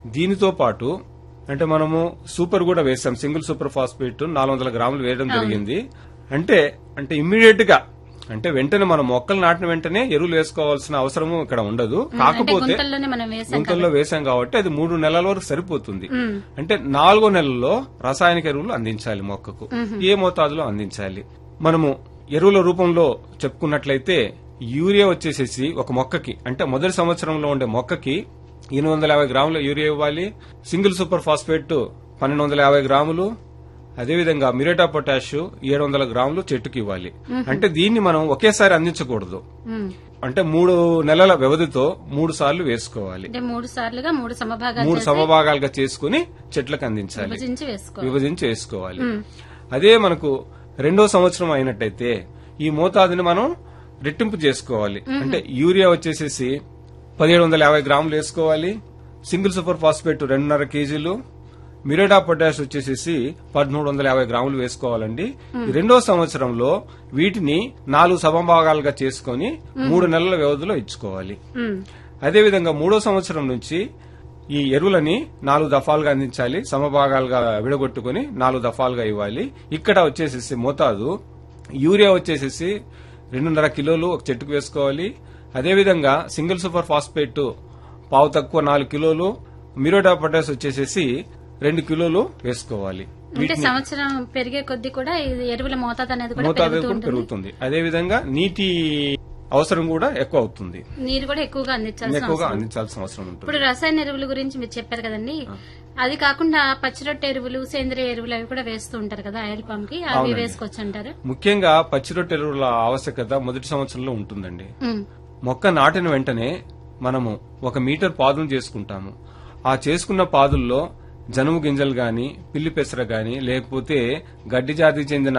దీనితో పాటు అంటే మనము సూపర్ కూడా వేసాం సింగిల్ సూపర్ ఫాస్ఫేట్ నాలుగు వందల గ్రాములు వేయడం జరిగింది అంటే అంటే ఇమ్మీడియట్ గా అంటే వెంటనే మనం మొక్కలు నాటిన వెంటనే ఎరువులు వేసుకోవాల్సిన అవసరము ఇక్కడ ఉండదు అంటే కాకపోతే గుంతల్లోనే మనం వేసాం గుంతల్లో వేసాం కాబట్టి అది మూడు నెలల వరకు సరిపోతుంది అంటే నాలుగో నెలలో రసాయనిక ఎరువులు అందించాలి మొక్కకు ఏ మోతాదులో అందించాలి మనము ఎరువుల రూపంలో చెప్పుకున్నట్లయితే యూరియా వచ్చేసేసి ఒక మొక్కకి అంటే మొదటి సంవత్సరంలో ఉండే మొక్కకి ఎనిమిది వందల యాభై గ్రాముల యూరియా ఇవ్వాలి సింగిల్ సూపర్ ఫాస్ఫేట్ పన్నెండు వందల యాభై గ్రాములు అదేవిధంగా మిరేటా పొటాష్ ఏడు వందల గ్రాములు చెట్టుకి ఇవ్వాలి అంటే దీన్ని మనం ఒకేసారి అందించకూడదు ఉమ్. అంటే మూడు నెలల వ్యవధితో మూడు సార్లు వేసుకోవాలి అంటే మూడు సార్లుగా మూడు సమభాగాలు మూడు చేసి సమభాగాలుగా చేసుకుని చెట్లకు అందించాలి విభజించి వేసుకో విభజించి వేసుకోవాలి అదే మనకు రెండో సంవత్సరం అయినట్టయితే ఈ మోతాదుని మనం రెట్టింపు చేసుకోవాలి అంటే యూరియా వచ్చేసేసి పదిహేడు వందల యాభై గ్రాములు వేసుకోవాలి సింగిల్ సూపర్ ఫాస్ఫేట్ రెండున్నర కేజీలు మిరేడా పొటాష్ వచ్చేసేసి పదమూడు వందల యాభై గ్రాములు వేసుకోవాలండి ఈ రెండో సంవత్సరంలో వీటిని నాలుగు సమభాగాలుగా చేసుకొని మూడు నెలల వ్యవధిలో ఇచ్చుకోవాలి ఉమ్. అదేవిధంగా మూడో సంవత్సరం నుంచి ఈ ఎరువులని నాలుగు దఫాలుగా అందించాలి సమభాగాలుగా విడగొట్టుకుని నాలుగు దఫాలుగా ఇవ్వాలి ఇక్కడ వచ్చేసేసి మోతాదు యూరియా వచ్చేసేసి రెండున్నర కిలోలు ఒక చెట్టుకు వేసుకోవాలి అదేవిధంగా సింగిల్ సూపర్ ఫాస్ఫేట్ పావు తక్కువ నాలుగు కిలోలు మిరోడా పొటాస్ వచ్చేసేసి రెండు కిలోలు వేసుకోవాలి అంటే సంవత్సరం పెరిగే కొద్దీ కూడా ఇది ఎరువుల మోతాదు అనేది కూడా మోతాదు పెరుగుతూ కూడా ఉంటుంది పెరుగుతుంది అదేవిధంగా నీటి అవసరం కూడా ఎక్కువ అవుతుంది నీరు కూడా ఎక్కువగా అందించాల్సిన ఎక్కువగా అవసరం అందించాల్సిన అవసరం ఉంటుంది ఇప్పుడు రసాయన ఎరువుల గురించి మీరు చెప్పారు కదండి అది కాకుండా పచ్చిరొట్టె ఎరువులు సేంద్రియ ఎరువులు అవి కూడా వేస్తూ ఉంటారు కదా ఆయిల్ పంప్ కి అవి అవునండి. వేసుకోవచ్చు అంటారు ముఖ్యంగా పచ్చిరొట్టె ఎరువుల ఆవశ్యకత మొదటి సంవత్సరంలో ఉంటుందండి ఉమ్. మొక్క నాటిన వెంటనే మనము ఒక మీటర్ పాదులు చేసుకుంటాము ఆ చేసుకున్న పాదుల్లో జనుము గింజలు గాని పిల్లి పెసర గాని లేకపోతే గడ్డి జాతికి చెందిన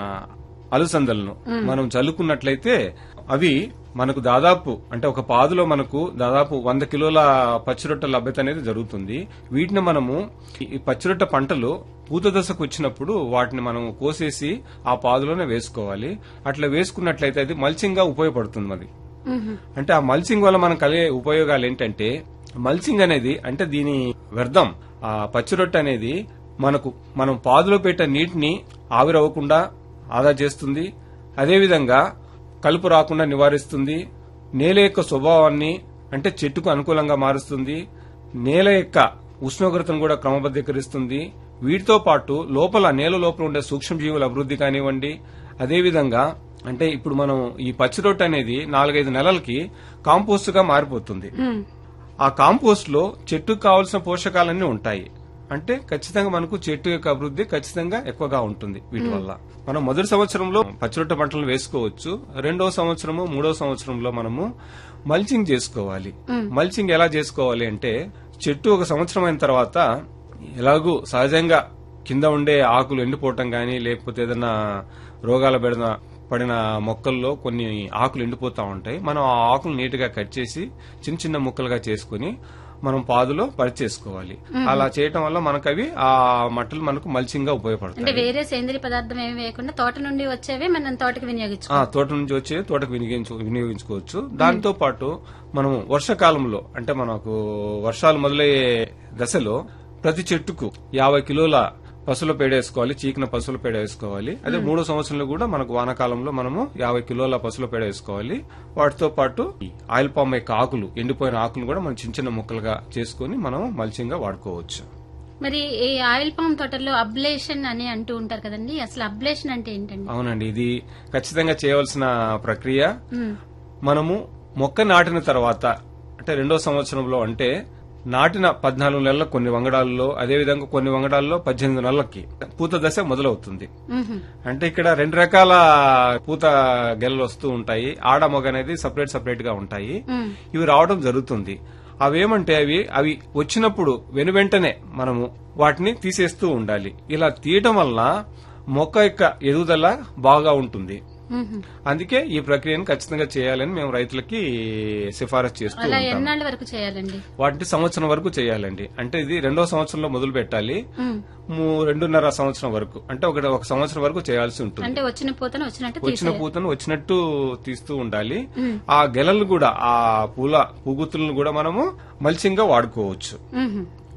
అలసందలను మనం చల్లుకున్నట్లయితే అవి మనకు దాదాపు అంటే ఒక పాదులో మనకు దాదాపు వంద కిలోల పచ్చిరొట్ట లభ్యత అనేది జరుగుతుంది వీటిని మనము ఈ పచ్చిరొట్ట పంటలు పూత దశకు వచ్చినప్పుడు వాటిని మనం కోసేసి ఆ పాదులోనే వేసుకోవాలి అట్లా వేసుకున్నట్లయితే అది మల్చింగ్ గా ఉపయోగపడుతుంది మరి ఉహు. అంటే ఆ మల్చింగ్ వల్ల మనకు కలిగే ఉపయోగాలు ఏంటంటే మల్చింగ్ అనేది అంటే దీని వ్యర్థం ఆ పచ్చిరొట్టె అనేది మనకు మనం పాదులో పెట్టే నీటిని ఆవిరవ్వకుండా ఆదా చేస్తుంది అదేవిధంగా కలుపు రాకుండా నివారిస్తుంది నేల యొక్క స్వభావాన్ని అంటే చెట్టుకు అనుకూలంగా మారుస్తుంది నేల యొక్క ఉష్ణోగ్రతను కూడా క్రమబద్ధీకరిస్తుంది వీటితో పాటు లోపల నేల లోపల ఉండే సూక్ష్మజీవుల అభివృద్ధి కానివ్వండి అదేవిధంగా అంటే ఇప్పుడు మనం ఈ పచ్చి రొట్టె అనేది నాలుగైదు నెలలకి కాంపోస్ట్ గా మారిపోతుంది ఉమ్. ఆ కాంపోస్ట్ లో చెట్టుకు కావాల్సిన పోషకాలన్నీ ఉంటాయి అంటే ఖచ్చితంగా మనకు చెట్టు యొక్క అభివృద్ధి ఖచ్చితంగా ఎక్కువగా ఉంటుంది వీటి వల్ల మనం మొదటి సంవత్సరంలో పచ్చిరొట్ట పంటలు వేసుకోవచ్చు రెండో సంవత్సరము మూడో సంవత్సరంలో మనము మల్చింగ్ చేసుకోవాలి మల్చింగ్ ఎలా చేసుకోవాలి అంటే చెట్టు ఒక సంవత్సరం అయిన తర్వాత ఎలాగూ సహజంగా కింద ఉండే ఆకులు ఎండిపోవటం గానీ లేకపోతే ఏదైనా రోగాల పడిన పడిన మొక్కల్లో కొన్ని ఆకులు ఎండిపోతా ఉంటాయి మనం ఆ ఆకులు నీట్ గా కట్ చేసి చిన్న చిన్న ముక్కలుగా చేసుకుని మనం పాదులో పరిచేసుకోవాలి అలా చేయటం వల్ల మనకు అవి ఆ మట్టలు మనకు మల్చింగ్ గా అంటే ఉపయోగపడతాయి వేరే సేంద్రియ పదార్థం ఏమి వేయకుండా తోట నుండి వచ్చేవి మనం తోటకి వినియోగించుకో ఆ తోట నుంచి వచ్చే తోటకు వినియోగించు వినియోగించుకోవచ్చు దాంతో పాటు మనం వర్షాకాలంలో అంటే మనకు వర్షాలు మొదలయ్యే దశలో ప్రతి చెట్టుకు యాభై కిలోల పసుల పేడ వేసుకోవాలి చీకిన పసుల పేడ వేసుకోవాలి అదే మూడో సంవత్సరంలో కూడా మనకు వానాకాలంలో మనము యాభై కిలోల పసుల పేడ వేసుకోవాలి వాటితో పాటు ఈ ఆయిల్ పామ్ యొక్క ఆకులు ఎండిపోయిన ఆకులు కూడా మనం చిన్న చిన్న ముక్కలుగా చేసుకుని మనం మల్చింగ్ వాడుకోవచ్చు మరి ఈ ఆయిల్ పామ్ తోటల్లో అబ్లేషన్ అని అంటూ ఉంటారు కదండి అసలు అబ్లేషన్ అంటే ఏంటండి అవునండి ఇది ఖచ్చితంగా చేయవలసిన ప్రక్రియ ఉమ్. మనము మొక్క నాటిన తర్వాత అంటే రెండో సంవత్సరంలో అంటే నాటిన పద్నాలుగు నెలల కొన్ని వంగడాల్లో అదేవిధంగా కొన్ని వంగడాల్లో పద్దెనిమిది నెలలకి పూత దశ మొదలవుతుంది ఉహు. అంటే ఇక్కడ రెండు రకాల పూత గెలలు వస్తూ ఉంటాయి ఆడ మొగ అనేది సపరేట్ సపరేట్ గా ఉంటాయి ఉమ్. ఇవి రావడం జరుగుతుంది అవేమంటే అవి అవి వచ్చినప్పుడు వెను వెంటనే మనము వాటిని తీసేస్తూ ఉండాలి ఇలా తీయటం వల్ల మొక్క యొక్క ఎదుగుదల బాగా ఉంటుంది ఉహు. అందుకే ఈ ప్రక్రియను ఖచ్చితంగా చేయాలని మేము రైతులకి సిఫారసు చేస్తూ అలా ఉంటాం ఎన్నాళ్ళ వరకు చేయాలండి వాటిని సంవత్సరం వరకు చేయాలండి అంటే ఇది రెండో సంవత్సరంలో మొదలు పెట్టాలి ఉమ్. మూ- రెండున్నర సంవత్సరం వరకు అంటే ఒక ఒక సంవత్సరం వరకు చేయాల్సి ఉంటుంది అంటే వచ్చిన పూతను వచ్చినట్టు వచ్చిన తీసేయాలి పూతను వచ్చినట్టు తీస్తూ ఉండాలి ఉమ్. ఆ గెలలు కూడా ఆ పూల పూగుత్తులను కూడా మనము మల్చింగ్ గా వాడుకోవచ్చు ఉహు.